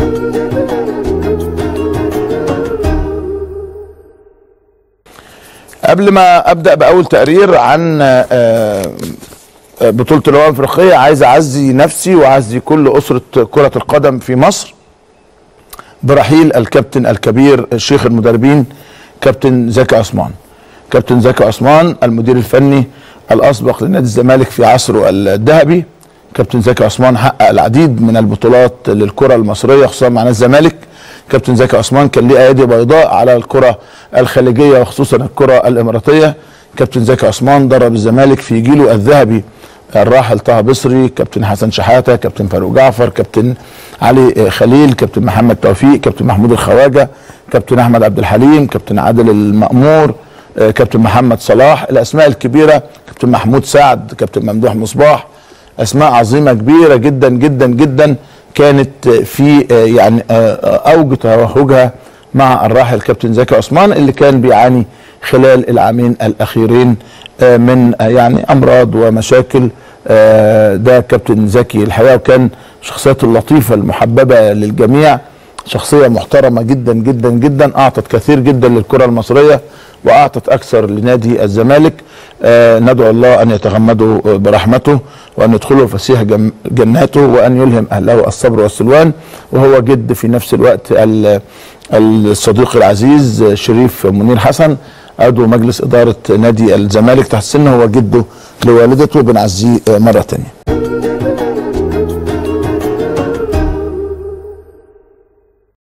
قبل ما ابدا باول تقرير عن آه، آه، بطوله الامم الافريقيه عايز اعزي نفسي واعزي كل اسره كره القدم في مصر برحيل الكابتن الكبير شيخ المدربين كابتن زكي عثمان كابتن زكي عثمان المدير الفني الاسبق لنادي الزمالك في عصره الذهبي كابتن زكي عثمان حقق العديد من البطولات للكره المصريه خصوصا مع نادي الزمالك كابتن زكي عثمان كان ليه ايادي بيضاء على الكره الخليجيه وخصوصا الكره الاماراتيه كابتن زكي عثمان درب الزمالك في جيله الذهبي الراحل طه بصري كابتن حسن شحاته كابتن فاروق جعفر كابتن علي خليل كابتن محمد توفيق كابتن محمود الخواجه كابتن احمد عبد الحليم كابتن عادل المأمور آه، كابتن محمد صلاح الاسماء الكبيره كابتن محمود سعد كابتن ممدوح مصباح اسماء عظيمه كبيره جدا جدا جدا كانت في آه، يعني آه، آه، اوج توهجها مع الراحل كابتن زكي عثمان اللي كان بيعاني خلال العامين الاخيرين آه، من آه، يعني امراض ومشاكل آه، ده كابتن زكي الحقيقه وكان شخصيته اللطيفه المحببه للجميع شخصيه محترمه جدا جدا جدا اعطت كثير جدا للكره المصريه واعطت اكثر لنادي الزمالك آه ندعو الله ان يتغمده برحمته وان يدخله فسيح جم- جناته وان يلهم اهله الصبر والسلوان وهو جد في نفس الوقت ال- الصديق العزيز شريف منير حسن عضو مجلس اداره نادي الزمالك تحت السن هو جده لوالدته بنعزيه آه، مره ثانيه